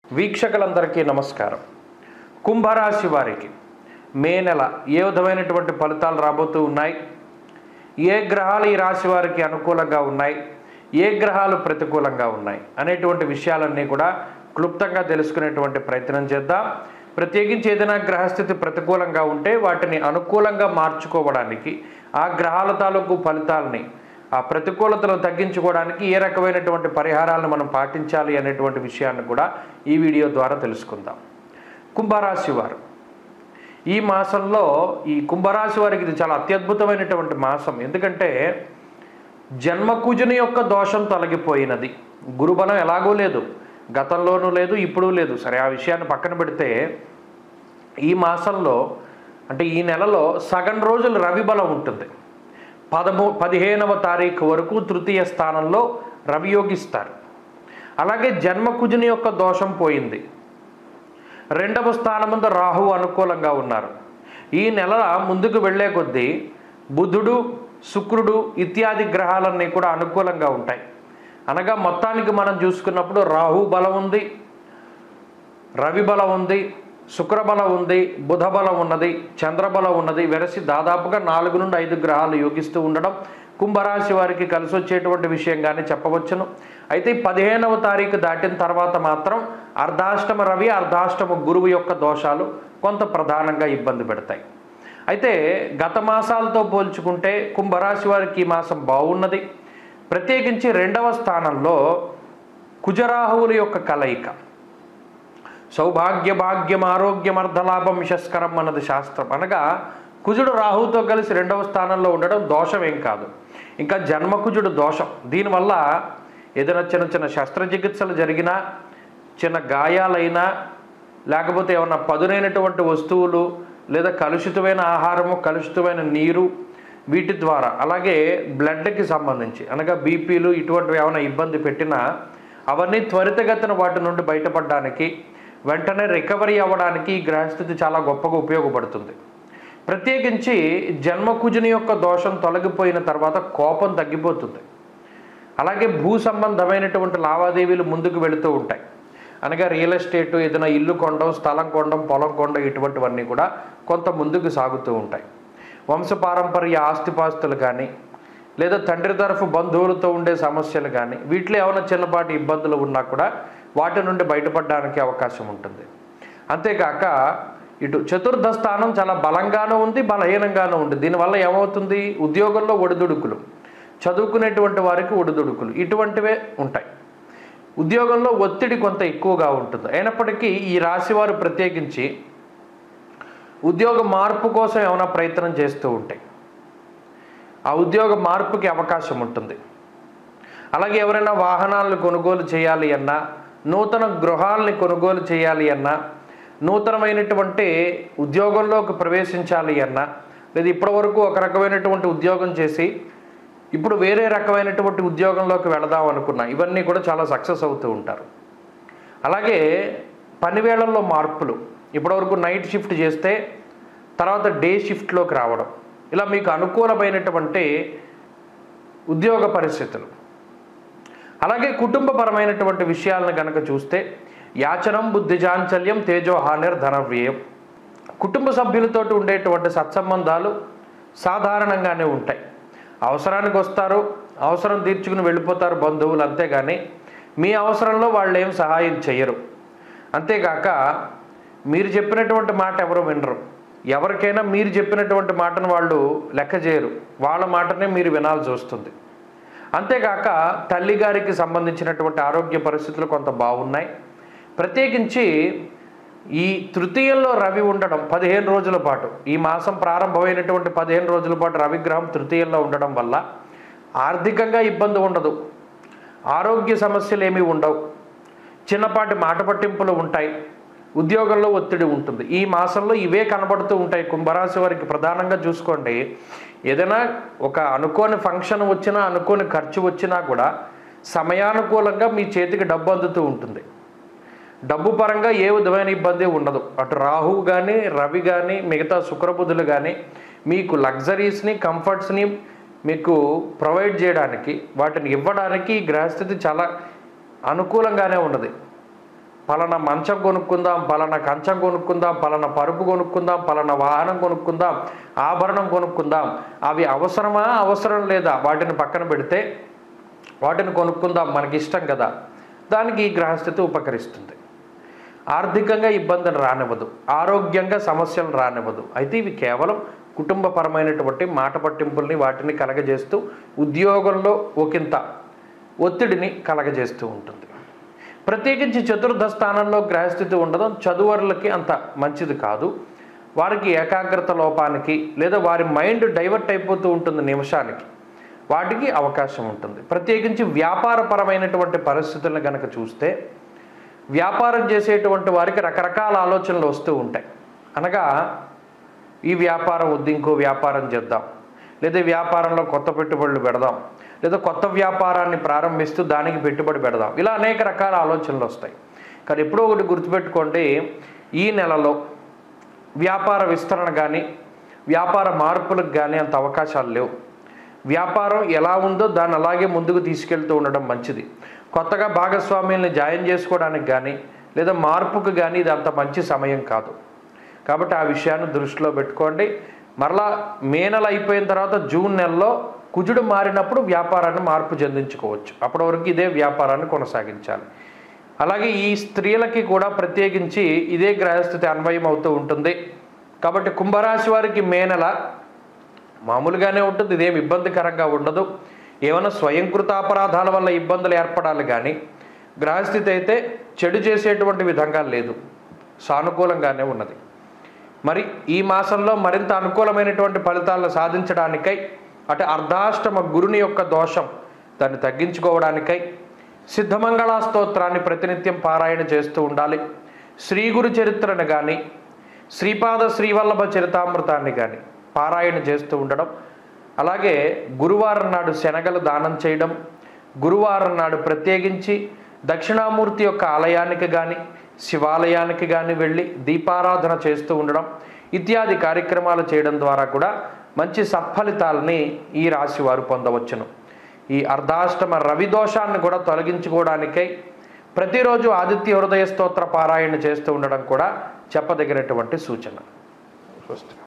వీక్షకులందరికీ నమస్కారం కుంభరాశి వారికి మే నెల ఏ విధమైనటువంటి ఫలితాలు రాబోతూ ఉన్నాయి ఏ గ్రహాలు ఈ రాశి వారికి అనుకూలంగా ఉన్నాయి ఏ గ్రహాలు ప్రతికూలంగా ఉన్నాయి అనేటువంటి విషయాలన్నీ కూడా క్లుప్తంగా తెలుసుకునేటువంటి ప్రయత్నం చేద్దాం ప్రత్యేకించి ఏదైనా గ్రహస్థితి ప్రతికూలంగా ఉంటే వాటిని అనుకూలంగా మార్చుకోవడానికి ఆ గ్రహాల తాలూకు ఫలితాలని ఆ ప్రతికూలతలను తగ్గించుకోవడానికి ఏ రకమైనటువంటి పరిహారాలను మనం పాటించాలి అనేటువంటి విషయాన్ని కూడా ఈ వీడియో ద్వారా తెలుసుకుందాం కుంభరాశి వారు ఈ మాసంలో ఈ కుంభరాశి వారికి ఇది చాలా అత్యద్భుతమైనటువంటి మాసం ఎందుకంటే జన్మకుజుని యొక్క దోషం తొలగిపోయినది గురుబలం ఎలాగో లేదు గతంలోనూ లేదు ఇప్పుడు లేదు సరే ఆ విషయాన్ని పక్కన పెడితే ఈ మాసంలో అంటే ఈ నెలలో సగం రోజులు రవి బలం ఉంటుంది పదమూ పదిహేనవ తారీఖు వరకు తృతీయ స్థానంలో రవి యోగిస్తారు అలాగే జన్మకుజుని యొక్క దోషం పోయింది రెండవ స్థానమందు రాహు అనుకూలంగా ఉన్నారు ఈ నెల ముందుకు వెళ్ళే కొద్దీ బుధుడు శుక్రుడు ఇత్యాది గ్రహాలన్నీ కూడా అనుకూలంగా ఉంటాయి అనగా మొత్తానికి మనం చూసుకున్నప్పుడు రాహు బలం ఉంది రవి బలం ఉంది శుక్రబలం ఉంది బుధ బలం ఉన్నది చంద్రబలం ఉన్నది వెరసి దాదాపుగా నాలుగు నుండి ఐదు గ్రహాలు యోగిస్తూ ఉండడం కుంభరాశి వారికి కలిసి వచ్చేటువంటి విషయంగానే చెప్పవచ్చును అయితే ఈ పదిహేనవ తారీఖు దాటిన తర్వాత మాత్రం అర్ధాష్టమ రవి అర్ధాష్టమ గురువు యొక్క దోషాలు కొంత ప్రధానంగా ఇబ్బంది పెడతాయి అయితే గత మాసాలతో పోల్చుకుంటే కుంభరాశి వారికి ఈ మాసం బాగున్నది ప్రత్యేకించి రెండవ స్థానంలో కుజరాహువుల యొక్క కలయిక సౌభాగ్య భాగ్యం ఆరోగ్యం అర్ధలాభం యశస్కరం అన్నది శాస్త్రం అనగా కుజుడు రాహుతో కలిసి రెండవ స్థానంలో ఉండడం దోషం ఏం కాదు ఇంకా జన్మకుజుడు దోషం దీనివల్ల ఏదైనా చిన్న చిన్న శస్త్రచికిత్సలు జరిగినా చిన్న గాయాలైనా లేకపోతే ఏమన్నా పదునైనటువంటి వస్తువులు లేదా కలుషితమైన ఆహారము కలుషితమైన నీరు వీటి ద్వారా అలాగే బ్లడ్కి సంబంధించి అనగా బీపీలు ఇటువంటివి ఏమైనా ఇబ్బంది పెట్టినా అవన్నీ త్వరితగతిన వాటి నుండి బయటపడడానికి వెంటనే రికవరీ అవ్వడానికి ఈ గ్రహస్థితి చాలా గొప్పగా ఉపయోగపడుతుంది ప్రత్యేకించి జన్మకుజుని యొక్క దోషం తొలగిపోయిన తర్వాత కోపం తగ్గిపోతుంది అలాగే భూ సంబంధమైనటువంటి లావాదేవీలు ముందుకు వెళుతూ ఉంటాయి అనగా రియల్ ఎస్టేట్ ఏదైనా ఇల్లు కొనడం స్థలం కొనడం పొలం కొనడం ఇటువంటివన్నీ కూడా కొంత ముందుకు సాగుతూ ఉంటాయి వంశపారంపర్య ఆస్తిపాస్తులు కానీ లేదా తండ్రి తరఫు బంధువులతో ఉండే సమస్యలు కానీ వీటిలో ఏమైనా చిన్నపాటి ఇబ్బందులు ఉన్నా కూడా వాటి నుండి బయటపడడానికి అవకాశం ఉంటుంది అంతేకాక ఇటు చతుర్థ స్థానం చాలా బలంగానూ ఉంది బలహీనంగానూ ఉంది దీనివల్ల ఏమవుతుంది ఉద్యోగంలో ఒడిదుడుకులు చదువుకునేటువంటి వారికి ఒడిదుడుకులు ఇటువంటివే ఉంటాయి ఉద్యోగంలో ఒత్తిడి కొంత ఎక్కువగా ఉంటుంది అయినప్పటికీ ఈ రాశి వారు ప్రత్యేకించి ఉద్యోగ మార్పు కోసం ఏమైనా ప్రయత్నం చేస్తూ ఉంటాయి ఆ ఉద్యోగ మార్పుకి అవకాశం ఉంటుంది అలాగే ఎవరైనా వాహనాలను కొనుగోలు చేయాలి అన్నా నూతన గృహాలని కొనుగోలు చేయాలి అన్నా నూతనమైనటువంటి ఉద్యోగంలోకి ప్రవేశించాలి అన్నా లేదా ఇప్పటివరకు ఒక రకమైనటువంటి ఉద్యోగం చేసి ఇప్పుడు వేరే రకమైనటువంటి ఉద్యోగంలోకి వెళదాం అనుకున్నా ఇవన్నీ కూడా చాలా సక్సెస్ అవుతూ ఉంటారు అలాగే పని వేళల్లో మార్పులు ఇప్పటివరకు నైట్ షిఫ్ట్ చేస్తే తర్వాత డే షిఫ్ట్లోకి రావడం ఇలా మీకు అనుకూలమైనటువంటి ఉద్యోగ పరిస్థితులు అలాగే కుటుంబపరమైనటువంటి విషయాలను కనుక చూస్తే యాచనం బుద్ధిజాంచల్యం తేజోహానిర్ ధనవ్యయం కుటుంబ సభ్యులతోటి ఉండేటువంటి సత్సంబంధాలు సాధారణంగానే ఉంటాయి అవసరానికి వస్తారు అవసరం తీర్చుకుని వెళ్ళిపోతారు బంధువులు అంతేగాని మీ అవసరంలో వాళ్ళు ఏం సహాయం చేయరు అంతేకాక మీరు చెప్పినటువంటి మాట ఎవరు వినరు ఎవరికైనా మీరు చెప్పినటువంటి మాటను వాళ్ళు లెక్క చేయరు వాళ్ళ మాటనే మీరు వినాల్సి వస్తుంది అంతేకాక తల్లిగారికి సంబంధించినటువంటి ఆరోగ్య పరిస్థితులు కొంత బాగున్నాయి ప్రత్యేకించి ఈ తృతీయంలో రవి ఉండడం పదిహేను రోజుల పాటు ఈ మాసం ప్రారంభమైనటువంటి పదిహేను రోజుల పాటు రవిగ్రహం తృతీయంలో ఉండడం వల్ల ఆర్థికంగా ఇబ్బంది ఉండదు ఆరోగ్య సమస్యలు ఏమీ ఉండవు చిన్నపాటి మాట పట్టింపులు ఉంటాయి ఉద్యోగంలో ఒత్తిడి ఉంటుంది ఈ మాసంలో ఇవే కనబడుతూ ఉంటాయి కుంభరాశి వారికి ప్రధానంగా చూసుకోండి ఏదైనా ఒక అనుకోని ఫంక్షన్ వచ్చినా అనుకోని ఖర్చు వచ్చినా కూడా సమయానుకూలంగా మీ చేతికి డబ్బు అందుతూ ఉంటుంది డబ్బు పరంగా ఏ విధమైన ఇబ్బంది ఉండదు అటు రాహు కానీ రవి కానీ మిగతా శుక్రబుధులు కానీ మీకు లగ్జరీస్ని కంఫర్ట్స్ని మీకు ప్రొవైడ్ చేయడానికి వాటిని ఇవ్వడానికి ఈ గ్రహస్థితి చాలా అనుకూలంగానే ఉన్నది పలానా మంచం కొనుక్కుందాం పలానా కంచం కొనుక్కుందాం పలానా పరుపు కొనుక్కుందాం పలానా వాహనం కొనుక్కుందాం ఆభరణం కొనుక్కుందాం అవి అవసరమా అవసరం లేదా వాటిని పక్కన పెడితే వాటిని కొనుక్కుందాం మనకి ఇష్టం కదా దానికి ఈ గ్రహస్థితి ఉపకరిస్తుంది ఆర్థికంగా ఇబ్బందులు రానివ్వదు ఆరోగ్యంగా సమస్యలు రానివ్వదు అయితే ఇవి కేవలం కుటుంబపరమైనటువంటి మాట పట్టింపుల్ని వాటిని కలగజేస్తూ ఉద్యోగంలో ఒకంత ఒత్తిడిని కలగజేస్తూ ఉంటుంది ప్రత్యేకించి చతుర్థ స్థానంలో గ్రహస్థితి ఉండడం చదువరులకి అంత మంచిది కాదు వారికి ఏకాగ్రత లోపానికి లేదా వారి మైండ్ డైవర్ట్ అయిపోతూ ఉంటుంది నిమిషానికి వాటికి అవకాశం ఉంటుంది ప్రత్యేకించి వ్యాపారపరమైనటువంటి పరిస్థితులను కనుక చూస్తే వ్యాపారం చేసేటువంటి వారికి రకరకాల ఆలోచనలు వస్తూ ఉంటాయి అనగా ఈ వ్యాపారం వద్దు ఇంకో వ్యాపారం చేద్దాం లేదా ఈ వ్యాపారంలో కొత్త పెట్టుబడులు పెడదాం లేదా కొత్త వ్యాపారాన్ని ప్రారంభిస్తూ దానికి పెట్టుబడి పెడదాం ఇలా అనేక రకాల ఆలోచనలు వస్తాయి కానీ ఎప్పుడో ఒకటి గుర్తుపెట్టుకోండి ఈ నెలలో వ్యాపార విస్తరణ కానీ వ్యాపార మార్పులకు కానీ అంత అవకాశాలు లేవు వ్యాపారం ఎలా ఉందో దాన్ని అలాగే ముందుకు తీసుకెళ్తూ ఉండడం మంచిది కొత్తగా భాగస్వామ్యాన్ని జాయిన్ చేసుకోవడానికి కానీ లేదా మార్పుకు కానీ ఇది అంత మంచి సమయం కాదు కాబట్టి ఆ విషయాన్ని దృష్టిలో పెట్టుకోండి మరలా మే నెల అయిపోయిన తర్వాత జూన్ నెలలో కుజుడు మారినప్పుడు వ్యాపారాన్ని మార్పు చెందించుకోవచ్చు అప్పటి వరకు ఇదే వ్యాపారాన్ని కొనసాగించాలి అలాగే ఈ స్త్రీలకి కూడా ప్రత్యేకించి ఇదే గ్రహస్థితి అన్వయం అవుతూ ఉంటుంది కాబట్టి కుంభరాశి వారికి మే నెల మామూలుగానే ఉంటుంది ఇదేం ఇబ్బందికరంగా ఉండదు ఏమైనా స్వయంకృత అపరాధాల వల్ల ఇబ్బందులు ఏర్పడాలి కానీ గ్రహస్థితి అయితే చెడు చేసేటువంటి విధంగా లేదు సానుకూలంగానే ఉన్నది మరి ఈ మాసంలో మరింత అనుకూలమైనటువంటి ఫలితాలను సాధించడానికై అటు అర్ధాష్టమ గురుని యొక్క దోషం దాన్ని తగ్గించుకోవడానికై సిద్ధమంగళ స్తోత్రాన్ని ప్రతినిత్యం పారాయణ చేస్తూ ఉండాలి శ్రీ గురు చరిత్రను కానీ శ్రీపాద శ్రీవల్లభ చరితామృతాన్ని కానీ పారాయణ చేస్తూ ఉండడం అలాగే గురువారం నాడు శనగలు దానం చేయడం గురువారం నాడు ప్రత్యేకించి దక్షిణామూర్తి యొక్క ఆలయానికి కానీ శివాలయానికి కానీ వెళ్ళి దీపారాధన చేస్తూ ఉండడం ఇత్యాది కార్యక్రమాలు చేయడం ద్వారా కూడా మంచి సత్ఫలితాలని ఈ రాశి వారు పొందవచ్చును ఈ అర్ధాష్టమ రవి దోషాన్ని కూడా తొలగించుకోవడానికై ప్రతిరోజు ఆదిత్య హృదయ స్తోత్ర పారాయణ చేస్తూ ఉండడం కూడా చెప్పదగినటువంటి సూచన స్వస్తి